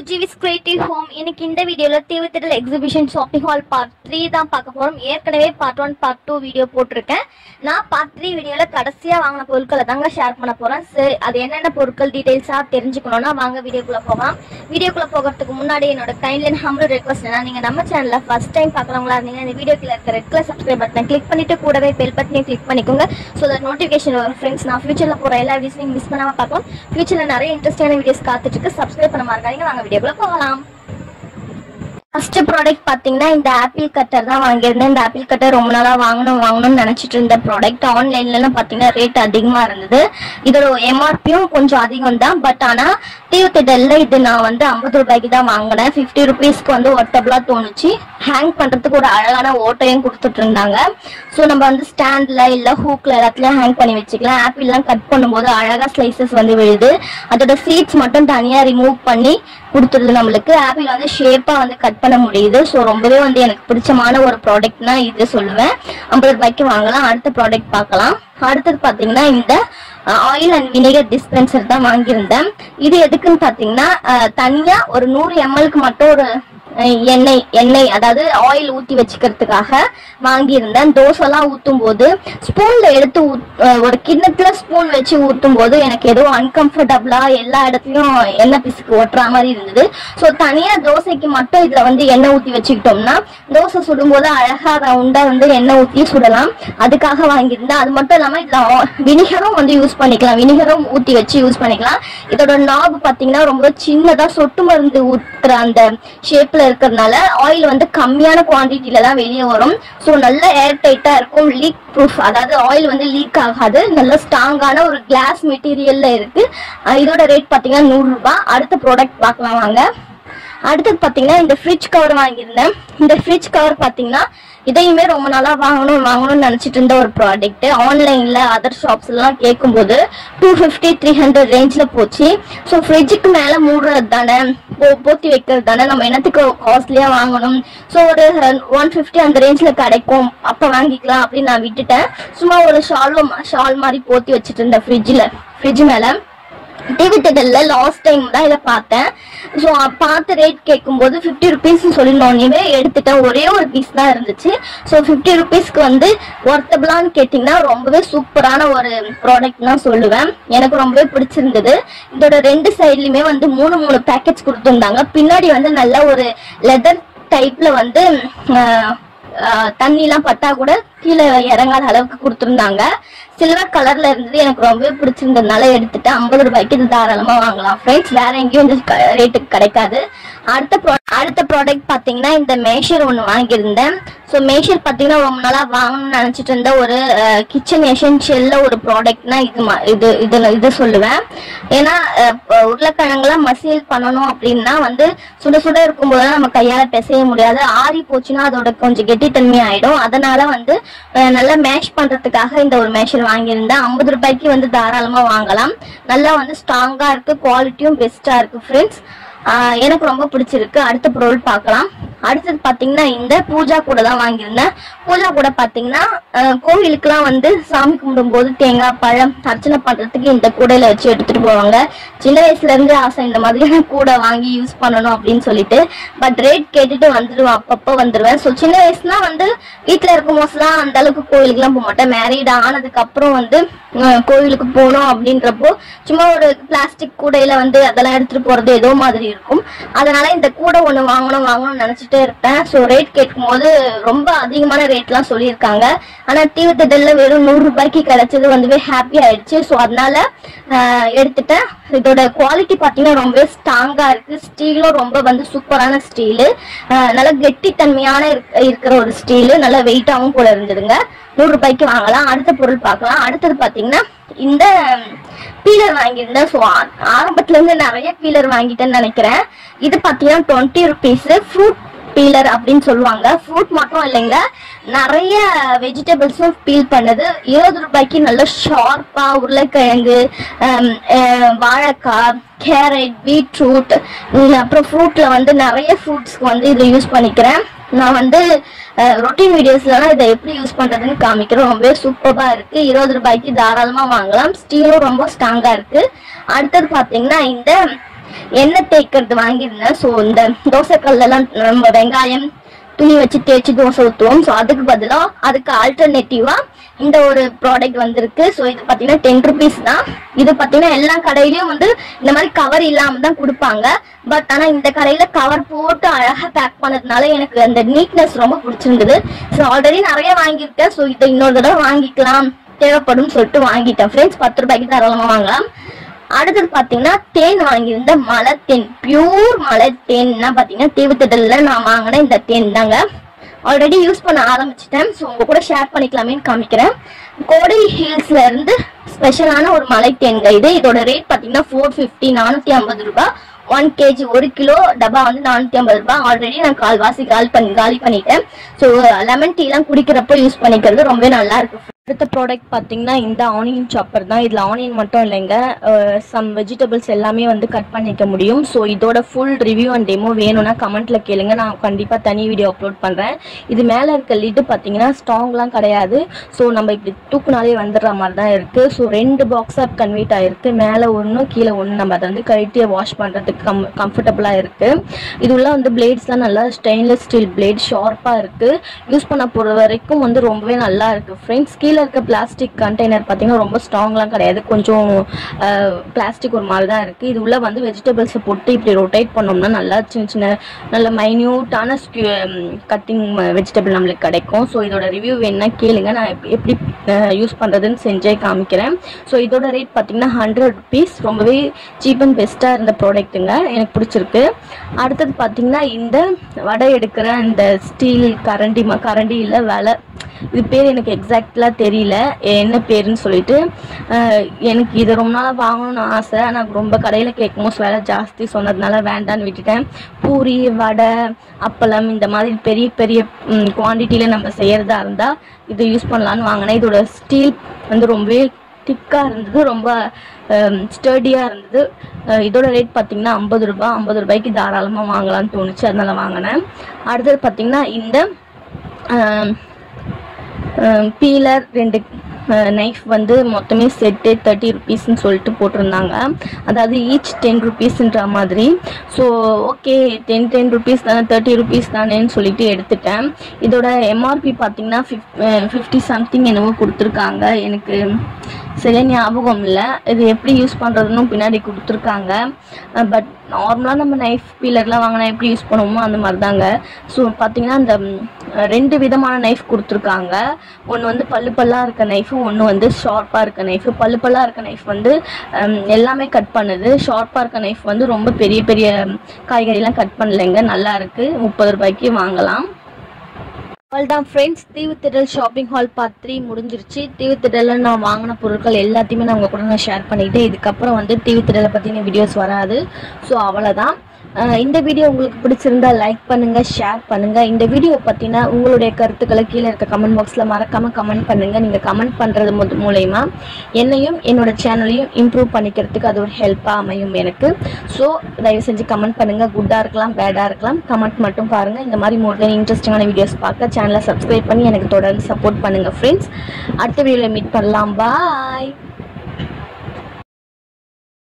ஜிவிஸ் creative home இன்னைக்கு இந்த வீடியோல Theevuthidal exhibition shopping hall part three தான் பார்க்க போறோம் ஏற்கனவே part one part two video போட்டிருக்கேன் நான் பார்ட் த்ரீ வீடியோல கடைசியா வாங்கின பொருட்களை தாங்க ஷேர் பண்ண போறேன் சரி அது என்னென்ன பொருட்கள் டீடைல்ஸா தெரிஞ்சுக்கணும்னா வாங்க வீடியோக்குள்ள போகலாம் வீடியோக்குள்ள போகிறதுக்கு முன்னாடி என்னோட கைண்ட்லி அண்ட் ஹம்பிள் ரெக்வஸ்ட் என்ன நீங்க நம்ம சேனல்ல ஃபர்ஸ்ட் டைம் பார்க்கறவங்களா இருந்தீங்கன்னா இந்த வீடியோ கீழ இருக்க ரெட் கலர் சப்ஸ்கிரைப் பட்டனை கிளிக் பண்ணிட்டு கூடவே பெல் பட்டனையும் கிளிக் பண்ணிக்கோங்க ஸோ தட் நோட்டிஃபிகேஷன் வரும் ஃப்ரெண்ட்ஸ் நான் ஃபியூச்சர்ல போற எல்லா வீடியோஸையும் மிஸ் பண்ணாம பார்க்கலாம் ஃபியூச்சர்ல நிறைய இன்ட்ரெஸ்டான வீடியோஸ் காத்துட்டு இருக்கு சப்ஸ்கிரைப் பண்ண மறக்காதீங்க வாங்க வீடியோக்குள்ள போகலாம் ஃபர்ஸ்ட் ப்ராடக்ட் பாத்தீங்கன்னா இந்த ஆப்பிள் கட்டர் தான் வாங்கியிருந்தேன் இந்த ஆப்பிள் கட்டர் ரொம்ப நாளா வாங்கணும் வாங்கணும்னு நினைச்சிட்டு இருந்த ப்ராடக்ட் ஆன்லைன்ல எல்லாம் பாத்தீங்கன்னா ரேட் அதிகமா இருந்தது இதோட எம்ஆர்பியும் கொஞ்சம் அதிகம் தான் பட் ஆனா தீவுத்திடல்ல இது நான் வந்து ஐம்பது ரூபாய்க்கு தான் வாங்கினேன் ஃபிஃப்டி ருபீஸ்க்கு வந்து ஒர்த்தபிளா தோணுச்சு ஹேங் பண்றதுக்கு ஒரு அழகான ஓட்டையும் கொடுத்துட்டு இருந்தாங்க ஸோ நம்ம வந்து ஸ்டாண்ட்ல இல்ல ஹூக்ல எல்லாத்துலயும் ஹேங் பண்ணி வச்சுக்கலாம் ஆப்பிள்லாம் கட் பண்ணும்போது அழகா ஸ்லைசஸ் வந்து விழுது அதோட சீட்ஸ் மட்டும் தனியா ரிமூவ் பண்ணி கொடுத்துருது நம்மளுக்கு ஆப்பிள் வந்து ஷேப்பா வந்து கட் பண்ண முடியுது ஸோ ரொம்பவே வந்து எனக்கு பிடிச்சமான ஒரு ப்ராடக்ட்னா இது சொல்லுவேன் ஐம்பது ரூபாய்க்கு வாங்கலாம் அடுத்த ப்ராடக்ட் பார்க்கலாம் அடுத்தது பாத்தீங்கன்னா இந்த ஆயில் அண்ட் வினிகர் டிஸ்பென்சர் தான் வாங்கியிருந்தேன் இது எதுக்குன்னு பாத்தீங்கன்னா அஹ், தனியா ஒரு நூறு எம்எல்க்கு மட்டும் ஒரு அஹ், எண்ணெய் எண்ணெய் அதாவது ஆயில் ஊத்தி வச்சுக்கிறதுக்காக வாங்கியிருந்தேன் தோசைலாம் ஊத்தும் போது ஸ்பூன்ல எடுத்து ஊத்- அஹ், ஒரு கிண்ணத்துல ஸ்பூன் வச்சு ஊத்தும் போது எனக்கு ஏதோ அன்கம்ஃபர்டபுளா எல்லா இடத்துலயும் எண்ணெய் பிசுக்கு ஒட்டுற மாதிரி இருந்தது ஸோ தனியா தோசைக்கு மட்டும் இதுல வந்து எண்ணெய் ஊத்தி வச்சுக்கிட்டோம்னா தோசை சுடும்போது அழகா ரவுண்டா வந்து எண்ணெய் ஊத்தி சுடலாம் அதுக்காக வாங்கியிருந்தேன் அது மட்டும் இல்லாம இதுல வினிகரும் வந்து யூஸ் பண்ணிக்கலாம் வினிகரும் ஊத்தி வச்சு யூஸ் பண்ணிக்கலாம் இதோட நாப் பாத்தீங்கன்னா ரொம்ப சின்னதா சொட்டு மருந்து ஊத்துற அந்த ஷேப்ல இருக்கிறதுனால ஆயில் வந்து கம்மியான குவான்டிட்டில தான் வெளியே வரும் ஸோ நல்ல ஏர் டைட்டா இருக்கும் லீக் ப்ரூஃப் அதாவது ஆயில் வந்து லீக் ஆகாது நல்ல ஸ்ட்ராங்கான ஒரு கிளாஸ் மெட்டீரியல்ல இருக்கு அஹ் இதோட ரேட் பாத்தீங்கன்னா நூறு ரூபாய் அடுத்த ப்ராடக்ட் பார்க்கலாம் வாங்க அடுத்தது பாத்தீங்கன்னா இந்த ஃப்ரிட்ஜ் கவர் வாங்கியிருந்தேன் இந்த ஃப்ரிட்ஜ் கவர் பாத்தீங்கன்னா இதையுமே ரொம்ப நாளா வாங்கணும் வாங்கணும்னு நினைச்சிட்டு இருந்த ஒரு ப்ராடக்ட் ஆன்லைன்ல அதர் ஷாப்ஸ் எல்லாம் கேட்கும்போது டூ ஃபிஃப்டி த்ரீ ஹண்ட்ரட் ரேஞ்ச்ல போச்சு ஸோ ஃப்ரிட்ஜுக்கு மேல மூடுறது தானே போ- போத்தி வைக்கிறது தானே நம்ம என்னத்துக்கு காஸ்ட்லியா வாங்கணும் ஸோ ஒரு ஒன் ஃபிஃப்டி அந்த ரேஞ்ச்ல கிடைக்கும் அப்ப வாங்கிக்கலாம் அப்படின்னு நான் விட்டுட்டேன் சும்மா ஒரு ஷால் ஷால் மாதிரி போத்தி வச்சுட்டு இருந்தேன் ஃப்ரிட்ஜில் ஃப்ரிட்ஜ் மேல டிவி தியேட்டர்ல லாஸ்ட் டைம் தான் இதை பார்த்தேன் ஸோ பார்த்து ரேட் கேட்கும்போது ஃபிஃப்டி ருபீஸ் சொல்லினோடனே எடுத்துட்டேன் ஒரே ஒரு பீஸ் தான் இருந்துச்சு ஸோ ஃபிஃப்டி ருபீஸ்க்கு வந்து ஒர்த்தபிளான்னு கேட்டிங்கன்னா ரொம்பவே சூப்பரான ஒரு ப்ராடக்ட் தான் சொல்லுவேன் எனக்கு ரொம்பவே பிடிச்சிருந்தது இதோட ரெண்டு சைட்லையுமே வந்து மூணு மூணு பேக்கெட்ஸ் கொடுத்துருந்தாங்க பின்னாடி வந்து நல்ல ஒரு லெதர் டைப்ல வந்து ஆஹ், ஆஹ், தண்ணிலாம் பட்டா கூட கீழே இறங்காத அளவுக்கு கொடுத்துருந்தாங்க சில்வர் கலர்ல இருந்தது எனக்கு ரொம்பவே பிடிச்சிருந்ததுனால எடுத்துட்டு ஐம்பது ரூபாய்க்கு இது தாராளமா வாங்கலாம் ஃப்ரெண்ட்ஸ் வேற எங்கேயும் இந்த ரேட்டுக்கு கிடைக்காது அடுத்த pro- அடுத்த ப்ராடக்ட் பாத்தீங்கன்னா இந்த மேஷர் ஒன்று வாங்கியிருந்தேன் ஸோ மேஷர் பாத்தீங்கன்னா ரொம்ப நாளா வாங்கணும்னு நினைச்சிட்டு இருந்த ஒரு கிச்சன் எசென்ஷியல்ல ஒரு ப்ராடக்ட்னா இது ம- இது இது இது சொல்லுவேன் ஏன்னா அஹ், உருளைக்கிழங்குலாம் மசியல் பண்ணணும் அப்படின்னா வந்து சுட சுட இருக்கும்போது நம்ம கையால பிசைய முடியாது ஆறி போச்சுன்னா அதோட கொஞ்சம் கெட்டித்தன்மை ஆயிடும் அதனால வந்து அஹ், நல்லா மேஷ் பண்றதுக்காக இந்த ஒரு மேஷர் வாங்கியிருந்தேன் ஐம்பது ரூபாய்க்கு வந்து தாராளமா வாங்கலாம் நல்லா வந்து ஸ்ட்ராங்கா இருக்கு குவாலிட்டியும் பெஸ்டா இருக்கு ஃப்ரெண்ட்ஸ் எனக்கு ரொம்ப பிடிச்சிருக்கு அடுத்த பொருள் பார்க்கலாம் அடுத்தது பாத்தீங்கன்னா இந்த பூஜா கூட தான் வாங்கியிருந்தேன் பூஜா கூட பாத்தீங்கன்னா அஹ், கோவிலுக்குலாம் வந்து சாமி கும்பிடும்போது தேங்காய் பழம் அர்ச்சனை பண்றதுக்கு இந்த கூடையில வச்சு எடுத்துட்டு போவாங்க சின்ன வயசுல இருந்து ஆசை இந்த மாதிரியான கூடை வாங்கி யூஸ் பண்ணணும் அப்படின்னு சொல்லிட்டு பட் ரேட் கேட்டுட்டு வந்துடுவேன் அப்பப்போ வந்துடுவேன் ஸோ சின்ன வயசுனா வந்து வீட்டில் இருக்கும் போதுலாம் அந்த அளவுக்கு கோவிலுக்குலாம் போக மாட்டேன் மேரீட் ஆனதுக்கு அப்புறம் வந்து அஹ், கோவிலுக்கு போகணும் அப்படின்றப்போ சும்மா ஒரு பிளாஸ்டிக் கூடையில வந்து அதெல்லாம் எடுத்துட்டு போறது ஏதோ மாதிரி இருக்கும் அதனால இந்த கூடை ஒன்று வாங்கணும் வாங்கணும்னு நினைச்சிட்டே இருப்பேன் ஸோ ரேட் கேட்கும்போது ரொம்ப அதிகமான ரேட்லாம் சொல்லியிருக்காங்க ஆனா தீவுத்திடல்ல வெறும் நூறு ரூபாய்க்கு கிடைச்சது வந்து ஹாப்பி ஆயிடுச்சு ஸோ அதனால ஆஹ், எடுத்துட்டேன் இதோட குவாலிட்டி பார்த்தீங்கன்னா ரொம்பவே ஸ்ட்ராங்கா இருக்கு ஸ்டீலும் ரொம்ப வந்து சூப்பரான ஸ்டீலு நல்ல கெட்டித்தன்மையான இருக்க- இருக்கிற ஒரு ஸ்டீலு நல்ல வெயிட்டாகவும் கூட இருந்ததுங்க நூறு ரூபாய்க்கு வாங்கலாம் அடுத்த பொருள் பார்க்கலாம் அடுத்தது பார்த்தீங்கன்னா இந்த பீலர் வாங்கியிருந்தேன் ஸோ ஆரம்பத்துல இருந்து நிறைய பீலர் வாங்கிட்டேன்னு நினைக்கிறேன் இது பார்த்தீங்கன்னா டுவெண்ட்டி ருபீஸ் ஃப்ரூட் பீலர் அப்படின்னு சொல்லுவாங்க ஃப்ரூட் மட்டும் இல்லைங்க நிறைய வெஜிடபிள்ஸும் பீல் பண்ணுது இருபது ரூபாய்க்கு நல்ல ஷார்ப்பா உருளைக்கிழங்கு ஹம், அஹ், வாழைக்காய் கேரட் பீட்ரூட் அப்புறம் ஃப்ரூட்ல வந்து நிறைய ஃப்ரூட்ஸ்க்கு வந்து இதை யூஸ் பண்ணிக்கிறேன் நான் வந்து ரொட்டீன் வீடியோஸ்லாம் இதை எப்படி யூஸ் பண்றதுன்னு காமிக்கிறேன் ரொம்பவே சூப்பரா இருக்கு இருபது ரூபாய்க்கு தாராளமா வாங்கலாம் ஸ்டீலும் ரொம்ப ஸ்ட்ராங்கா இருக்கு அடுத்தது பாத்தீங்கன்னா இந்த எண்ணெய் தேய்க்கிறது வாங்கியிருந்தேன் ஸோ இந்த தோசைக்கல்லாம் நம்ம வெங்காயம் துணி வச்சு தேய்ச்சி தோசை ஊற்றுவோம் ஸோ அதுக்கு பதிலாக அதுக்கு ஆல்டர்னேட்டிவா இந்த ஒரு ப்ராடக்ட் வந்திருக்கு ஸோ இது பார்த்தீங்கன்னா டென் ருபீஸ் தான் இது பார்த்தீங்கன்னா எல்லா கடையிலயும் வந்து இந்த மாதிரி கவர் இல்லாம தான் கொடுப்பாங்க பட் ஆனால் இந்த கடையில கவர் போட்டு அழகாக பேக் பண்ணதுனால எனக்கு அந்த நீட்னஸ் ரொம்ப பிடிச்சிருந்தது ஸோ ஆல்ரெடி நிறைய வாங்கியிருக்கேன் ஸோ இதை இன்னொரு தடவை வாங்கிக்கலாம் தேவைப்படும் சொல்லிட்டு வாங்கிட்டேன் ஃப்ரெண்ட்ஸ் பத்து ரூபாய்க்கு தாராளமாக வாங்கலாம் அடுத்தது பாத்தீங்கன்னா தேன் வாங்கியிருந்த மலை தேன் பியூர் மலை தேன்னா பாத்தீங்கன்னா தீவுத்திடல்ல நான் வாங்கின இந்த தேன் தாங்க ஆல்ரெடி யூஸ் பண்ண ஆரம்பிச்சிட்டேன் ஸோ உங்க கூட ஷேர் பண்ணிக்கலாமேன்னு காமிக்கிறேன் கோடை ஹில்ஸ்ல இருந்து ஸ்பெஷலான ஒரு மலை தேன்க இது இதோட ரேட் பாத்தீங்கன்னா ஃபோர் ஃபிஃப்டி நானூத்தி ஐம்பது ரூபாய் ஒன் கேஜி ஒரு கிலோ டப்பா வந்து நானூத்தி ஐம்பது ரூபாய் ஆல்ரெடி நான் கால்வாசி காலி பண்ணி காலி பண்ணிட்டேன் ஸோ லெமன் டீ எல்லாம் குடிக்கிறப்போ யூஸ் பண்ணிக்கிறது ரொம்பவே நல்லா இருக்கு அடுத்த ப்ராடக்ட் பார்த்தீங்கன்னா இந்த ஆனியன் சாப்பர் தான் இதில் ஆனியன் மட்டும் இல்லைங்க சம் வெஜிடபிள்ஸ் எல்லாமே வந்து கட் பண்ணிக்க முடியும் ஸோ இதோட ஃபுல் ரிவ்யூ அண்ட் டெமோ வேணும்னா கமெண்ட்ல கேளுங்க நான் கண்டிப்பாக தனி வீடியோ அப்லோட் பண்ணுறேன் இது மேலே இருக்க லிட்டு பார்த்தீங்கன்னா ஸ்ட்ராங்லாம் கிடையாது ஸோ நம்ம இப்படி தூக்குனாலே வந்துடுற மாதிரி தான் இருக்குது ஸோ ரெண்டு பாக்ஸ் ஆப் கன்வெர்ட் ஆயிருக்கு மேலே ஒன்று கீழே ஒன்று நம்ம அதை வந்து கழட்டி வாஷ் பண்ணுறதுக்கு கம் கம்ஃபர்டபுளாக இருக்குது இது உள்ள வந்து பிளேட்ஸ்லாம் நல்லா ஸ்டெயின்லெஸ் ஸ்டீல் பிளேட் ஷார்ப்பாக இருக்குது யூஸ் பண்ண போகிற வரைக்கும் வந்து ரொம்பவே நல்லா இருக்குது ஃப்ரெண்ட்ஸ் கீழே இருக்க பிளாஸ்டிக் கண்டெய்னர் பார்த்தீங்கன்னா ரொம்ப ஸ்ட்ராங்லாம் கிடையாது கொஞ்சம் பிளாஸ்டிக் ஒரு மாதிரி தான் இருக்குது இது உள்ள வந்து வெஜிடபிள்ஸை போட்டு இப்படி ரொட்டேட் பண்ணோம்னா நல்லா சின்ன சின்ன நல்ல மைன்யூட்டான கட்டிங் வெஜிடபிள் நம்மளுக்கு கிடைக்கும் ஸோ இதோட ரிவ்யூ வேணும்னா கேளுங்க நான் எப்- எப்படி யூஸ் பண்ணுறதுன்னு செஞ்சே காமிக்கிறேன் ஸோ இதோட ரேட் பார்த்தீங்கன்னா ஹண்ட்ரட் ருபீஸ் ரொம்பவே சீப் அண்ட் பெஸ்ட்டாக இருந்த ப்ராடக்ட்டுங்க எனக்கு பிடிச்சிருக்கு அடுத்தது பார்த்தீங்கன்னா இந்த வடை எடுக்கிற இந்த ஸ்டீல் கரண்டி ம கரண்டி இல்லை வேலை இது பேர் எனக்கு எக்ஸாக்ட்லாம் தெரியல என்ன பேருன்னு சொல்லிட்டு அஹ், எனக்கு இது ரொம்ப நாளாக வாங்கணும்னு ஆசை ஆனால் ரொம்ப கடையில் கேட்கும்போது விலை ஜாஸ்தி சொன்னதுனால வேண்டான்னு விட்டுட்டேன் பூரி வடை அப்பளம் இந்த மாதிரி பெரிய பெரிய குவான்டிட்டியில் நம்ம செய்கிறதா இருந்தால் இது யூஸ் பண்ணலான்னு வாங்கினேன் இதோட ஸ்டீல் வந்து ரொம்பவே திக்காக இருந்தது ரொம்ப ஸ்டடியாக இருந்தது அஹ் இதோட ரேட் பார்த்தீங்கன்னா ஐம்பது ரூபாய் ஐம்பது ரூபாய்க்கு தாராளமாக வாங்கலாம்னு தோணுச்சு அதனால வாங்கினேன் அடுத்தது பார்த்தீங்கன்னா இந்த பீலர் ரெண்டு நைஃப் வந்து மொத்தமே செட்டு தேர்ட்டி ருபீஸ்ன்னு சொல்லிட்டு போட்டிருந்தாங்க அதாவது ஈச் டென் ருபீஸ்ன்ற மாதிரி so okay ten ten rupees தானே தேர்ட்டி ருபீஸ் தானேன்னு சொல்லிட்டு எடுத்துட்டேன் இதோட எம்ஆர்பி பார்த்தீங்கன்னா ஃபிஃப்டி சம்திங் என்னவோ கொடுத்துருக்காங்க எனக்கு சரியா ஞாபகம் இல்லை இது எப்படி யூஸ் பண்ணுறதுன்னு பின்னாடி கொடுத்துருக்காங்க பட் நார்மலாக நம்ம நைஃப் பீலர்லாம் வாங்கினா எப்படி யூஸ் பண்ணுவோமோ அந்த மாதிரி தாங்க ஸோ பார்த்தீங்கன்னா இந்த ம், ரெண்டு விதமான நைஃப் கொடுத்துருக்காங்க ஒன்று வந்து பல்லு பல்லாக இருக்க நைஃபு ஒன்று வந்து ஷார்ப்பாக இருக்க நைஃபு பல்லு பல்லாக இருக்க நைஃப் வந்து ம், எல்லாமே கட் பண்ணுது ஷார்ப்பாக இருக்க நைஃப் வந்து ரொம்ப பெரிய பெரிய காய்கறிலாம் கட் பண்ணலைங்க நல்லா இருக்கு முப்பது ரூபாய்க்கு வாங்கலாம் அவ்வளோதான் friends Theevuthidal shopping hall part three முடிஞ்சிருச்சு தீவுத்திடலில் நான் வாங்கின பொருட்கள் எல்லாத்தையுமே நான் உங்கள் கூட நான் ஷேர் பண்ணிக்கிட்டேன் இதுக்கப்புறம் வந்து தீவுத்திடலை பற்றின வீடியோஸ் வராது ஸோ அவ்வளோதான் அஹ் இந்த வீடியோ உங்களுக்கு பிடிச்சிருந்தா லைக் பண்ணுங்க ஷேர் பண்ணுங்க இந்த வீடியோ பற்றின உங்களுடைய கருத்துக்களை கீழே இருக்க கமெண்ட் பாக்ஸில் மறக்காம கமெண்ட் பண்ணுங்க நீங்கள் கமெண்ட் பண்ணுறது மூ- மூலயமா என்னையும் என்னோட சேனலையும் இம்ப்ரூவ் பண்ணிக்கிறதுக்கு அது ஒரு ஹெல்ப்பாக அமையும் எனக்கு ஸோ தயவு செஞ்சு கமெண்ட் பண்ணுங்க குட்டாக இருக்கலாம் பேடாக இருக்கலாம் கமெண்ட் மட்டும் பாருங்க இந்த மாதிரி மோர் தென் இன்ட்ரெஸ்டிங்கான வீடியோஸ் பார்க்க சேனலை சப்ஸ்கிரைப் பண்ணி எனக்கு தொடர்ந்து சப்போர்ட் பண்ணுங்க ஃப்ரெண்ட்ஸ் அடுத்த வீடியோவில் மீட் பண்ணலாம் பாய்